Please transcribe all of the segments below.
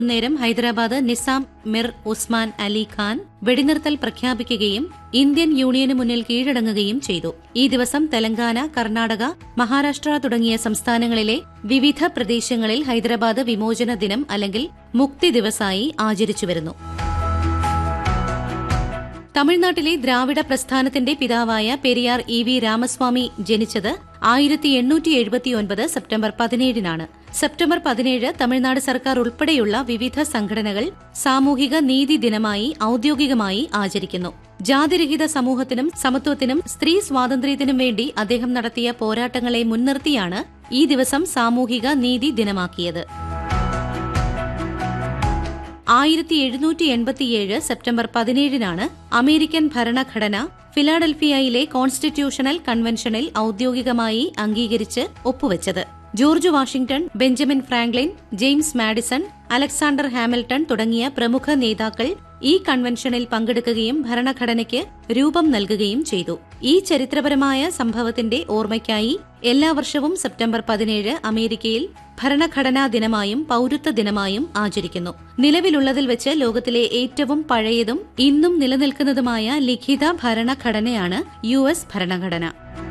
നേരം ഹൈദരാബാദ് നിസാം മിർ ഉസ്മാൻ അലി ഖാൻ വെടിനിർത്തൽ പ്രഖ്യാപിക്കുകയും ഇന്ത്യൻ യൂണിയന് മുന്നിൽ കീഴടങ്ങുകയും ചെയ്തു ഈ ദിവസം തെലങ്കാന കർണാടക മഹാരാഷ്ട്ര തുടങ്ങിയ സംസ്ഥാനങ്ങളിലെ വിവിധ പ്രദേശങ്ങളിൽ ഹൈദരാബാദ് വിമോചന ദിനം അല്ലെങ്കിൽ മുക്തി ദിവസായി ആചരിച്ചുവരുന്നു തമിഴ്നാട്ടിലെ ദ്രാവിഡ പ്രസ്ഥാനത്തിന്റെ പിതാവായ പെരിയാർ ഇ വി രാമസ്വാമി ജനിച്ചത് ആയിരത്തി എണ്ണൂറ്റി എഴുപത്തിയൊൻപത് സെപ്റ്റംബർ പതിനേഴിനാണ് സെപ്റ്റംബർ പതിനേഴ് തമിഴ്നാട് സർക്കാർ ഉൾപ്പെടെയുള്ള വിവിധ സംഘടനകൾ സാമൂഹിക നീതി ദിനമായി ഔദ്യോഗികമായി ആചരിക്കുന്നു ജാതിരഹിത സമൂഹത്തിനും സമത്വത്തിനും സ്ത്രീ സ്വാതന്ത്ര്യത്തിനും വേണ്ടി അദ്ദേഹം നടത്തിയ പോരാട്ടങ്ങളെ മുൻനിർത്തിയാണ് ഈ ദിവസം സാമൂഹിക നീതി ദിനമാക്കിയത് ആയിരത്തി എഴുന്നൂറ്റി എൺപത്തിയേഴ് സെപ്റ്റംബർ പതിനേഴിനാണ് അമേരിക്കൻ ഭരണഘടന ഫിലാഡൽഫിയയിലെ കോൺസ്റ്റിറ്റ്യൂഷണൽ കൺവെൻഷനിൽ ഔദ്യോഗികമായി അംഗീകരിച്ച് ഒപ്പുവച്ചത് George Washington Benjamin Franklin James Madison Alexander Hamilton തുടങ്ങിയ പ്രമുഖ നേതാക്കൾ ഈ കൺവെൻഷനിൽ പങ്കെടുക്കുകയും ഭരണഘടനയ്ക്ക് രൂപം നൽകുകയും ചെയ്തു ഈ ചരിത്രപരമായ സംഭവത്തിന്റെ ഓർമ്മയ്ക്കായി എല്ലാ വർഷവും സെപ്റ്റംബർ പതിനേഴ് അമേരിക്കയിൽ ഭരണഘടനാ ദിനമായും പൌരത്വ ദിനമായും ആചരിക്കുന്നു നിലവിലുള്ളതിൽ വെച്ച് ലോകത്തിലെ ഏറ്റവും പഴയതും ഇന്നും നിലനിൽക്കുന്നതുമായ ലിഖിത ഭരണഘടനയാണ് യു എസ് ഭരണഘടന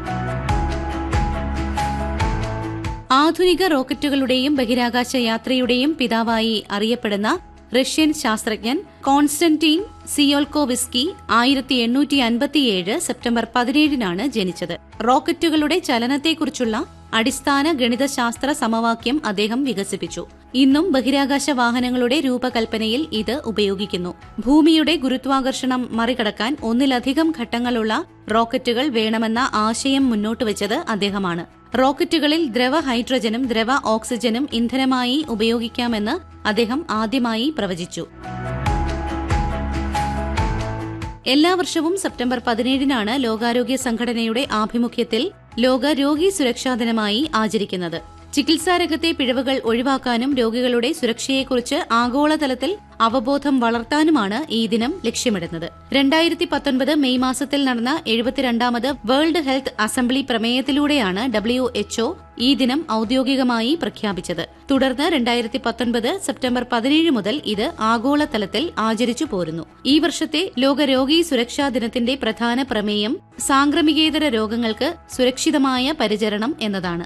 ആധുനിക റോക്കറ്റുകളുടെയും ബഹിരാകാശ യാത്രയുടെയും പിതാവായി അറിയപ്പെടുന്ന റഷ്യൻ ശാസ്ത്രജ്ഞൻ കോൺസ്റ്റന്റീൻ സിയോൾക്കോവിസ്കി ആയിരത്തി എണ്ണൂറ്റി അൻപത്തിയേഴ് സെപ്റ്റംബർ പതിനേഴിനാണ് ജനിച്ചത് റോക്കറ്റുകളുടെ ചലനത്തെക്കുറിച്ചുള്ള അടിസ്ഥാന ഗണിതശാസ്ത്ര സമവാക്യം അദ്ദേഹം വികസിപ്പിച്ചു ഇന്നും ബഹിരാകാശ വാഹനങ്ങളുടെ രൂപകൽപ്പനയിൽ ഇത് ഉപയോഗിക്കുന്നു ഭൂമിയുടെ ഗുരുത്വാകർഷണം മറികടക്കാൻ ഒന്നിലധികം ഘട്ടങ്ങളുള്ള റോക്കറ്റുകൾ വേണമെന്ന ആശയം മുന്നോട്ട് വെച്ചത് അദ്ദേഹമാണ് റോക്കറ്റുകളിൽ ദ്രവ ഹൈഡ്രജനും ദ്രവ ഓക്സിജനും ഇന്ധനമായി ഉപയോഗിക്കാമെന്ന് അദ്ദേഹം ആദ്യമായി പ്രവചിച്ചു എല്ലാ വർഷവും സെപ്റ്റംബർ പതിനേഴിനാണ് ലോകാരോഗ്യ സംഘടനയുടെ ആഭിമുഖ്യത്തിൽ ലോക രോഗി സുരക്ഷാ ദിനമായി ആചരിക്കുന്നത് ചികിത്സാരംഗത്തെ പിഴവുകൾ ഒഴിവാക്കാനും രോഗികളുടെ സുരക്ഷയെക്കുറിച്ച് ആഗോളതലത്തിൽ അവബോധം വളർത്താനുമാണ് ഈ ദിനം ലക്ഷ്യമിടുന്നത് രണ്ടായിരത്തി പത്തൊൻപത് മെയ് മാസത്തിൽ നടന്ന എഴുപത്തിരണ്ടാമത് വേൾഡ് ഹെൽത്ത് അസംബ്ലി പ്രമേയത്തിലൂടെയാണ് ഡബ്ല്യു എച്ച്ഒ ഈ ദിനം ഔദ്യോഗികമായി പ്രഖ്യാപിച്ചത് തുടർന്ന് രണ്ടായിരത്തി പത്തൊൻപത് സെപ്റ്റംബർ പതിനേഴ് മുതൽ ഇത് ആഗോളതലത്തിൽ ആചരിച്ചു പോരുന്നു ഈ വർഷത്തെ ലോക രോഗി സുരക്ഷാ ദിനത്തിന്റെ പ്രധാന പ്രമേയം സാംക്രമികേതര രോഗങ്ങൾക്ക് സുരക്ഷിതമായ പരിചരണം എന്നതാണ്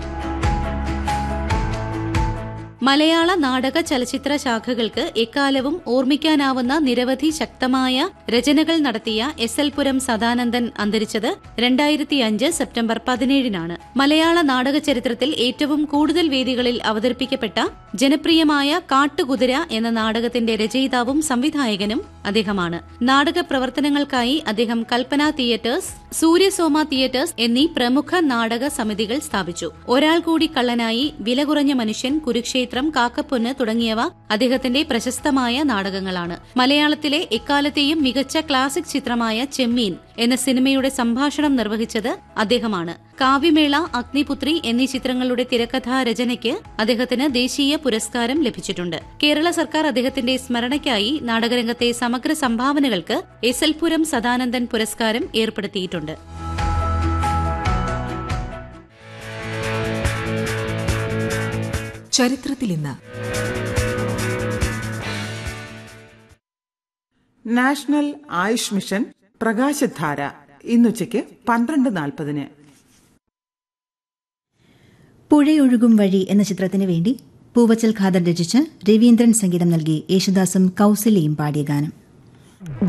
മലയാള നാടക ചലച്ചിത്ര ശാഖകൾക്ക് എക്കാലവും ഓർമ്മിക്കാനാവുന്ന നിരവധി ശക്തമായ രചനകൾ നടത്തിയ എസ് എൽ പുരം സദാനന്ദൻ അന്തരിച്ചത് രണ്ടായിരത്തി അഞ്ച് സെപ്റ്റംബർ പതിനേഴിനാണ് മലയാള നാടക ചരിത്രത്തിൽ ഏറ്റവും കൂടുതൽ വേദികളിൽ അവതരിപ്പിക്കപ്പെട്ട ജനപ്രിയമായ കാട്ടുകുതിര എന്ന നാടകത്തിന്റെ രചയിതാവും സംവിധായകനും അദ്ദേഹമാണ് നാടക പ്രവർത്തനങ്ങൾക്കായി അദ്ദേഹം കൽപ്പന തിയേറ്റേഴ്സ് സൂര്യസോമ തിയേറ്റേഴ്സ് എന്നീ പ്രമുഖ നാടക സമിതികൾ സ്ഥാപിച്ചു ഒരാൾ കൂടി കള്ളനായി വില കുറഞ്ഞ മനുഷ്യൻ കുരുക്ഷേത്രം കാക്കപ്പൊന്ന് തുടങ്ങിയവ അദ്ദേഹത്തിന്റെ പ്രശസ്തമായ നാടകങ്ങളാണ് മലയാളത്തിലെ എക്കാലത്തെയും മികച്ച ക്ലാസിക് ചിത്രമായ ചെമ്മീൻ എന്ന സിനിമയുടെ സംഭാഷണം നിർവഹിച്ചത് അദ്ദേഹമാണ് കാവ്യമേള അഗ്നിപുത്രി എന്നീ ചിത്രങ്ങളുടെ തിരക്കഥാ രചനയ്ക്ക് അദ്ദേഹത്തിന് ദേശീയ പുരസ്കാരം ലഭിച്ചിട്ടുണ്ട് കേരള സർക്കാർ അദ്ദേഹത്തിന്റെ സ്മരണയ്ക്കായി നാടകരംഗത്തെ സമഗ്ര സംഭാവനകൾക്ക് എസ് എൽ പുരം സദാനന്ദൻ പുരസ്കാരം ഏർപ്പെടുത്തിയിട്ടുണ്ട് ചരിത്രത്തിൽ ഇന്ന് നാഷണൽ ആയുഷ് മിഷൻ പ്രകാശധാര ഇന്നുച്ചയ്ക്ക് പന്ത്രണ്ട് നാൽപ്പതിന് പുഴയൊഴുകും വഴി എന്ന ചിത്രത്തിന് വേണ്ടി പൂവച്ചൽ ഖാദർ രചിച്ച് രവീന്ദ്രൻ സംഗീതം നൽകി യേശുദാസും കൌസല്യയും പാടിയ ഗാനം